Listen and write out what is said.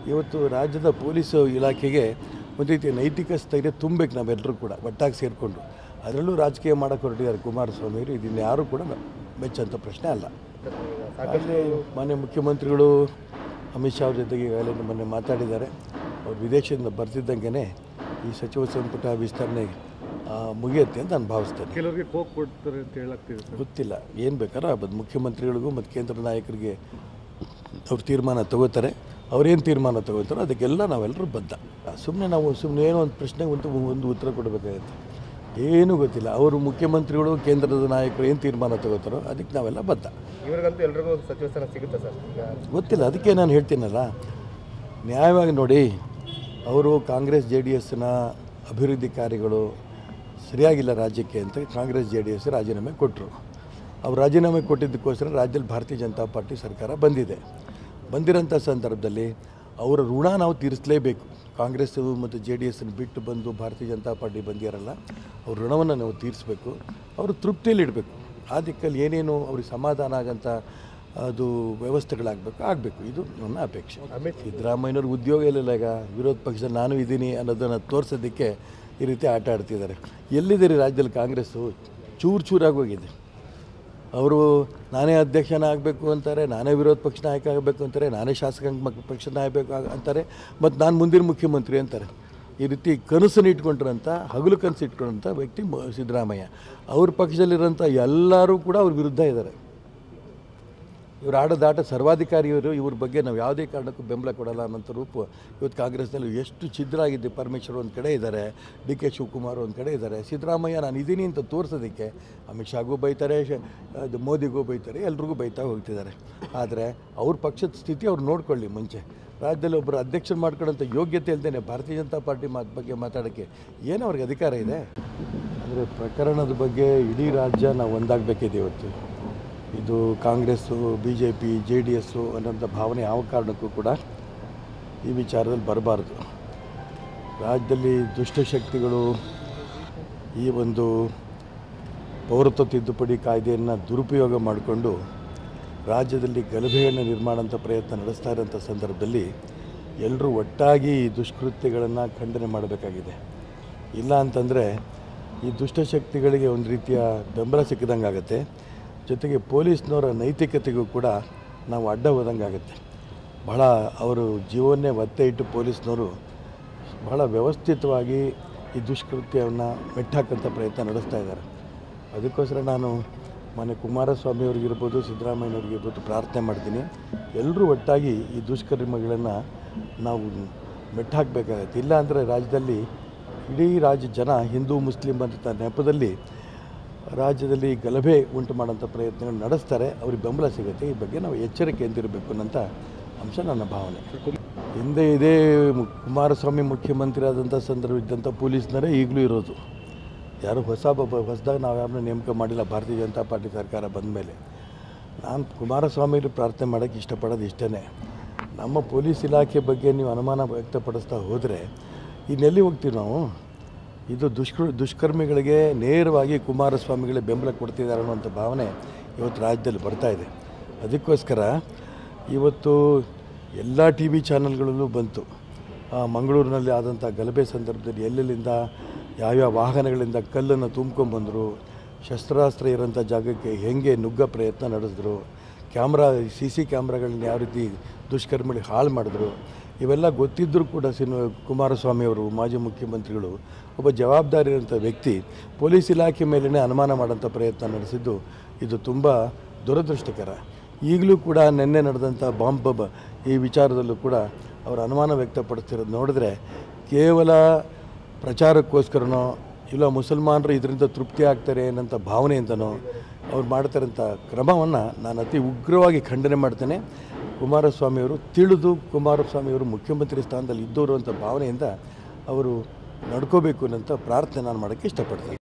ಇವತ್ತು ರಾಜ್ಯದ ಪೊಲೀಸ್ ಇಲಾಖೆಗೆ ಒಂದು ರೀತಿಯ ನೈತಿಕ ಸ್ಥೈರ್ಯ ತುಂಬಬೇಕು ನಾವೆಲ್ಲರೂ ಕೂಡ ಒಟ್ಟಾಗಿ ಸೇರಿಕೊಂಡು ಅದರಲ್ಲೂ ರಾಜಕೀಯ ಮಾಡೋಕ್ಕೆ ಹೊರಟಿದ್ದಾರೆ ಕುಮಾರಸ್ವಾಮಿಯವರು ಇದನ್ನು ಯಾರೂ ಕೂಡ ಮೆಚ್ಚಂಥ ಪ್ರಶ್ನೆ ಅಲ್ಲ ಆಗಲೇ ಮಾನ್ಯ ಮುಖ್ಯಮಂತ್ರಿಗಳು ಅಮಿತ್ ಶಾ ಅವ್ರ ಜೊತೆಗೆ ಈಗಾಗಲೇ ಮೊನ್ನೆ ಮಾತಾಡಿದ್ದಾರೆ ಅವ್ರು ವಿದೇಶದಿಂದ ಬರ್ತಿದ್ದಂಗೆ ಈ ಸಚಿವ ಸಂಪುಟ ವಿಸ್ತರಣೆ ಆ, ಮುಗಿಯುತ್ತೆ ಅಂತ ನಾನು ಭಾವಿಸ್ತೇನೆ ಕೆಲವರಿಗೆ ಕೋಕ್ ಕೊಡ್ತಾರೆ ಅಂತ ಹೇಳಾಗ್ತಿದೆ ಸರ್ ಗೊತ್ತಿಲ್ಲ ಏನು ಬೇಕಾದ್ರೆ ಆಗ್ಬೋದು ಮುಖ್ಯಮಂತ್ರಿಗಳಿಗೂ ಮತ್ತು ಕೇಂದ್ರ ನಾಯಕರಿಗೆ ಅವ್ರು ತೀರ್ಮಾನ ತಗೋತಾರೆ ಅವ್ರೇನು ತೀರ್ಮಾನ ತಗೋತಾರೋ ಅದಕ್ಕೆಲ್ಲ ನಾವೆಲ್ಲರೂ ಬದ್ಧ ಸುಮ್ಮನೆ ನಾವು ಸುಮ್ಮನೆ ಏನೋ ಒಂದು ಪ್ರಶ್ನೆಗೆ ಒಂದು ಒಂದು ಉತ್ತರ ಕೊಡಬೇಕಾಗತ್ತೆ ಏನೂ ಗೊತ್ತಿಲ್ಲ ಅವರು ಮುಖ್ಯಮಂತ್ರಿಗಳು ಕೇಂದ್ರದ ನಾಯಕರು ಏನು ತೀರ್ಮಾನ ತಗೋತಾರೋ ಅದಕ್ಕೆ ನಾವೆಲ್ಲ ಬದ್ಧ ಇವ್ರಿಗಂತೂ ಎಲ್ರಿಗೂ ಸಚಿವ ಸ್ಥಾನ ಸಿಗುತ್ತೆ ಸರ್ ಈಗ ಗೊತ್ತಿಲ್ಲ ಅದಕ್ಕೆ ನಾನು ಹೇಳ್ತೀನಲ್ಲ ನ್ಯಾಯವಾಗಿ ನೋಡಿ ಅವರು ಕಾಂಗ್ರೆಸ್ ಜೆ ಡಿ ಎಸ್ನ ಅಭಿವೃದ್ಧಿ ಕಾರ್ಯಗಳು ಸರಿಯಾಗಿಲ್ಲ ರಾಜ್ಯಕ್ಕೆ ಅಂತ ಕಾಂಗ್ರೆಸ್ ಜೆ ಡಿ ಎಸ್ ರಾಜೀನಾಮೆ ಕೊಟ್ಟರು ಅವ್ರು ರಾಜೀನಾಮೆ ಕೊಟ್ಟಿದ್ದಕ್ಕೋಸ್ಕರ ರಾಜ್ಯದಲ್ಲಿ ಭಾರತೀಯ ಜನತಾ ಪಾರ್ಟಿ ಸರ್ಕಾರ ಬಂದಿದೆ ಬಂದಿರೋಂಥ ಸಂದರ್ಭದಲ್ಲಿ ಅವರ ಋಣ ನಾವು ತೀರಿಸಲೇಬೇಕು ಕಾಂಗ್ರೆಸ್ ಮತ್ತು ಜೆ ಡಿ ಎಸ್ನ ಬಿಟ್ಟು ಬಂದು ಭಾರತೀಯ ಜನತಾ ಪಾರ್ಟಿ ಬಂದಿರಲ್ಲ ಅವ್ರ ಋಣವನ್ನು ನಾವು ತೀರಿಸಬೇಕು ಅವರು ತೃಪ್ತಿಯಲ್ಲಿಡಬೇಕು ಆ ದಿಕ್ಕಲ್ಲಿ ಏನೇನು ಅವ್ರಿಗೆ ಸಮಾಧಾನ ಆಗಂಥ ಅದು ವ್ಯವಸ್ಥೆಗಳಾಗಬೇಕು ಆಗಬೇಕು ಇದು ನನ್ನ ಅಪೇಕ್ಷೆ ಸಿದ್ದರಾಮಯ್ಯನವ್ರಿಗೆ ಉದ್ಯೋಗ ಇರಲಿಲ್ಲ ಈಗ ವಿರೋಧ ಪಕ್ಷ ನಾನು ಇದ್ದೀನಿ ಅನ್ನೋದನ್ನು ತೋರಿಸೋದಕ್ಕೆ ಈ ರೀತಿ ಆಟ ಆಡ್ತಿದ್ದಾರೆ ಎಲ್ಲಿದ್ದೀರಿ ರಾಜ್ಯದಲ್ಲಿ ಕಾಂಗ್ರೆಸ್ಸು ಚೂರು ಚೂರಾಗಿ ಹೋಗಿದೆ ಅವರು ನಾನೇ ಅಧ್ಯಕ್ಷನ ಆಗಬೇಕು ಅಂತಾರೆ ನಾನೇ ವಿರೋಧ ಪಕ್ಷ ನಾಯಕ ಆಗಬೇಕು ಅಂತಾರೆ ನಾನೇ ಶಾಸಕಾಂಗ ಪಕ್ಷ ನಾಯಕ ಆಗ- ಅಂತಾರೆ ಮತ್ತು ನಾನು ಮುಂದಿನ ಮುಖ್ಯಮಂತ್ರಿ ಅಂತಾರೆ ಈ ರೀತಿ ಕನಸನ್ನು ಇಟ್ಕೊಂಡ್ರಂಥ ಹಗಲು ಕನಸು ಇಟ್ಕೊಂಡಂಥ ವ್ಯಕ್ತಿ ಮ- ಸಿದ್ದರಾಮಯ್ಯ ಅವ್ರ ಪಕ್ಷದಲ್ಲಿರೋಂಥ ಎಲ್ಲರೂ ಕೂಡ ಅವ್ರ ವಿರುದ್ಧ ಇದ್ದಾರೆ ಇವರು ಆಡೋದಾಟ ಸರ್ವಾಧಿಕಾರಿಯವರು ಇವ್ರ ಬಗ್ಗೆ ನಾವು ಯಾವುದೇ ಕಾರಣಕ್ಕೂ ಬೆಂಬಲ ಕೊಡಲ್ಲ ಅನ್ನೋಂಥ ರೂಪ ಇವತ್ತು ಕಾಂಗ್ರೆಸ್ನಲ್ಲಿ ಎಷ್ಟು ಛಿದ್ರ ಆಗಿದೆ ಪರಮೇಶ್ವರ್ ಒಂದು ಕಡೆ ಇದ್ದಾರೆ ಡಿ ಕೆ ಶಿವಕುಮಾರ್ ಒಂದು ಕಡೆ ಇದ್ದಾರೆ ಸಿದ್ದರಾಮಯ್ಯ ನಾನು ಇದ್ದೀನಿ ಅಂತ ತೋರಿಸೋದಕ್ಕೆ ಅಮಿತ್ ಶಾಗೂ ಬೈತಾರೆ ಶ- ಅದು ಮೋದಿಗೂ ಬೈತಾರೆ ಎಲ್ರಿಗೂ ಬೈತಾ ಹೋಗ್ತಿದ್ದಾರೆ ಆದರೆ ಅವ್ರ ಪಕ್ಷದ ಸ್ಥಿತಿ ಅವ್ರು ನೋಡ್ಕೊಳ್ಳಿ ಮುಂಚೆ ರಾಜ್ಯದಲ್ಲಿ ಒಬ್ಬರು ಅಧ್ಯಕ್ಷರು ಮಾಡ್ಕೊಳ್ಳೋಂಥ ಯೋಗ್ಯತೆ ಇಲ್ದೇನೆ ಭಾರತೀಯ ಜನತಾ ಪಾರ್ಟಿ ಮಾತು ಬಗ್ಗೆ ಮಾತಾಡೋಕ್ಕೆ ಏನು ಅವ್ರಿಗೆ ಅಧಿಕಾರ ಇದೆ ಅಂದರೆ ಪ್ರಕರಣದ ಬಗ್ಗೆ ಇಡೀ ರಾಜ್ಯ ನಾವು ಒಂದಾಗಬೇಕಿದೆ ಇವತ್ತು ಇದು Congress B J P J D S ಅನ್ನೋಂಥ ಭಾವನೆ ಯಾವ ಕಾರಣಕ್ಕೂ ಕೂಡ ಈ ವಿಚಾರದಲ್ಲಿ ಬರಬಾರ್ದು ರಾಜ್ಯದಲ್ಲಿ ದುಷ್ಟಶಕ್ತಿಗಳು ಈ ಒಂದು ಪೌರತ್ವ ತಿದ್ದುಪಡಿ ಕಾಯ್ದೆಯನ್ನು ದುರುಪಯೋಗ ಮಾಡಿಕೊಂಡು ರಾಜ್ಯದಲ್ಲಿ ಗಲಭೆಯನ್ನು ನಿರ್ಮಾಣ ಅಂತ ಪ್ರಯತ್ನ ನಡೆಸ್ತಾ ಇರೋಂಥ ಸಂದರ್ಭದಲ್ಲಿ ಎಲ್ಲರೂ ಒಟ್ಟಾಗಿ ಈ ದುಷ್ಕೃತ್ಯಗಳನ್ನು ಖಂಡನೆ ಮಾಡಬೇಕಾಗಿದೆ ಇಲ್ಲ ಅಂತಂದರೆ ಈ ದುಷ್ಟಶಕ್ತಿಗಳಿಗೆ ಒಂದು ರೀತಿಯ ಬೆಂಬಲ ಸಿಕ್ಕಿದಂಗೆ ಆಗುತ್ತೆ ಜೊತೆಗೆ ಪೊಲೀಸ್ನವರ ನೈತಿಕತೆಗೂ ಕೂಡ ನಾವು ಅಡ್ಡ ಹೋದಂಗೆ ಆಗುತ್ತೆ ಬಹಳ ಅವರು ಜೀವನ್ನೇ ಒತ್ತೆ ಇಟ್ಟು ಪೊಲೀಸ್ನವರು ಬಹಳ ವ್ಯವಸ್ಥಿತವಾಗಿ ಈ ದುಷ್ಕೃತ್ಯವನ್ನು ಮೆಟ್ಟಾಕಂಥ ಪ್ರಯತ್ನ ನಡೆಸ್ತಾ ಇದ್ದಾರೆ ಅದಕ್ಕೋಸ್ಕರ ನಾನು ಮೊನ್ನೆ ಕುಮಾರಸ್ವಾಮಿ ಅವ್ರಿಗಿರ್ಬೋದು ಸಿದ್ದರಾಮಯ್ಯವ್ರಿಗಿರ್ಬೋದು ಪ್ರಾರ್ಥನೆ ಮಾಡ್ತೀನಿ ಎಲ್ಲರೂ ಒಟ್ಟಾಗಿ ಈ ದುಷ್ಕರ್ಮಗಳನ್ನು ನಾವು ಮೆಟ್ಟಾಕಬೇಕಾಗತ್ತೆ ಇಲ್ಲ ಅಂದರೆ ರಾಜ್ಯದಲ್ಲಿ ಇಡೀ ರಾಜ್ಯ ಜನ ಹಿಂದೂ ಮುಸ್ಲಿಂ ಅಂತ ನೆಪದಲ್ಲಿ ರಾಜ್ಯದಲ್ಲಿ ಗಲಭೆ ಉಂಟು ಮಾಡೋಂಥ ಪ್ರಯತ್ನಗಳು ನಡೆಸ್ತಾರೆ ಅವ್ರಿಗೆ ಬೆಂಬಲ ಸಿಗುತ್ತೆ ಈ ಬಗ್ಗೆ ನಾವು ಎಚ್ಚರಿಕೆಯಿಂದಿರಬೇಕು ಅನ್ನೋಂಥ ಅಂಶ ನನ್ನ ಭಾವನೆ ಹಿಂದೆ ಇದೇ ಮು- ಕುಮಾರಸ್ವಾಮಿ ಮುಖ್ಯಮಂತ್ರಿ ಆದಂಥ ಸಂದರ್ಭ ಇದ್ದಂಥ ಪೊಲೀಸ್ನರೇ ಈಗಲೂ ಇರೋದು ಯಾರು ಹೊಸ ಬ ಹೊಸದಾಗಿ ನಾವು ಯಾರನ್ನೂ ನೇಮಕ ಮಾಡಿಲ್ಲ ಭಾರತೀಯ ಜನತಾ ಪಾರ್ಟಿ ಸರ್ಕಾರ ಬಂದ ಮೇಲೆ ನಾನು ಕುಮಾರಸ್ವಾಮಿಗೆ ಪ್ರಾರ್ಥನೆ ಮಾಡೋಕ್ಕೆ ಇಷ್ಟಪಡೋದು ಇಷ್ಟೇ ನಮ್ಮ ಪೊಲೀಸ್ ಇಲಾಖೆ ಬಗ್ಗೆ ನೀವು ಅನುಮಾನ ವ್ಯಕ್ತಪಡಿಸ್ತಾ ಹೋದರೆ ಇನ್ನೆಲ್ಲಿ ಹೋಗ್ತೀವಿ ನಾವು ಇದು ದುಷ್ಕೃ ದುಷ್ಕರ್ಮಿಗಳಿಗೆ ನೇರವಾಗಿ ಕುಮಾರಸ್ವಾಮಿಗಳೇ ಬೆಂಬಲ ಕೊಡ್ತಿದ್ದಾರೆ ಅನ್ನುವಂಥ ಭಾವನೆ ಇವತ್ತು ರಾಜ್ಯದಲ್ಲಿ ಬರ್ತಾ ಇದೆ ಅದಕ್ಕೋಸ್ಕರ ಇವತ್ತು ಎಲ್ಲ ಟಿ ವಿ ಚಾನಲ್ಗಳಲ್ಲೂ ಬಂತು ಆ, ಮಂಗಳೂರಿನಲ್ಲಿ ಆದಂಥ ಗಲಭೆ ಸಂದರ್ಭದಲ್ಲಿ ಎಲ್ಲೆಲ್ಲಿಂದ ಯಾವ್ಯಾವ ವಾಹನಗಳಿಂದ ಕಲ್ಲನ್ನು ತುಂಬ್ಕೊಂಬಂದರು ಶಸ್ತ್ರಾಸ್ತ್ರ ಇರೋಂಥ ಜಾಗಕ್ಕೆ ಹೆಂಗೆ ನುಗ್ಗ ಪ್ರಯತ್ನ ನಡೆಸಿದ್ರು ಕ್ಯಾಮ್ರಾ ಸಿ ಸಿ ಕ್ಯಾಮ್ರಾಗಳನ್ನ ಯಾವ ರೀತಿ ದುಷ್ಕರ್ಮಿಗಳಿಗೆ ಹಾಳು ಮಾಡಿದ್ರು ಇವೆಲ್ಲ ಗೊತ್ತಿದ್ದರೂ ಕೂಡ ಸಿನ ಕುಮಾರಸ್ವಾಮಿ ಅವರು ಮಾಜಿ ಮುಖ್ಯಮಂತ್ರಿಗಳು ಒಬ್ಬ ಜವಾಬ್ದಾರಿ ಇರೋಂಥ ವ್ಯಕ್ತಿ ಪೊಲೀಸ್ ಇಲಾಖೆ ಮೇಲೇ ಅನುಮಾನ ಮಾಡೋಂಥ ಪ್ರಯತ್ನ ನಡೆಸಿದ್ದು ಇದು ತುಂಬ ದುರದೃಷ್ಟಕರ ಈಗಲೂ ಕೂಡ ನಿನ್ನೆ ನಡೆದಂಥ ಬಾಂಬ್ ಬ ಈ ವಿಚಾರದಲ್ಲೂ ಕೂಡ ಅವರ ಅನುಮಾನ ವ್ಯಕ್ತಪಡಿಸ್ತಿರೋದು ನೋಡಿದ್ರೆ ಕೇವಲ ಪ್ರಚಾರಕ್ಕೋಸ್ಕರನೋ ಇಲ್ಲ ಮುಸಲ್ಮಾನರು ಇದರಿಂದ ತೃಪ್ತಿ ಆಗ್ತಾರೆ ಅನ್ನೋಂಥ ಭಾವನೆಯಿಂದನೋ ಅವ್ರು ಮಾಡ್ತಾರಂಥ ಕ್ರಮವನ್ನು ನಾನು ಅತಿ ಉಗ್ರವಾಗಿ ಖಂಡನೆ ಮಾಡ್ತೇನೆ ಕುಮಾರಸ್ವಾಮಿಯವರು ತಿಳಿದು ಕುಮಾರಸ್ವಾಮಿಯವರು ಮುಖ್ಯಮಂತ್ರಿ ಸ್ಥಾನದಲ್ಲಿ ಇದ್ದವರು ಅಂತ ಭಾವನೆಯಿಂದ ಅವರು ನಡ್ಕೋಬೇಕು ಅನ್ನೋಂಥ ಪ್ರಾರ್ಥನೆ ನಾನು ಮಾಡೋಕ್ಕೆ ಇಷ್ಟಪಡ್ತೀನಿ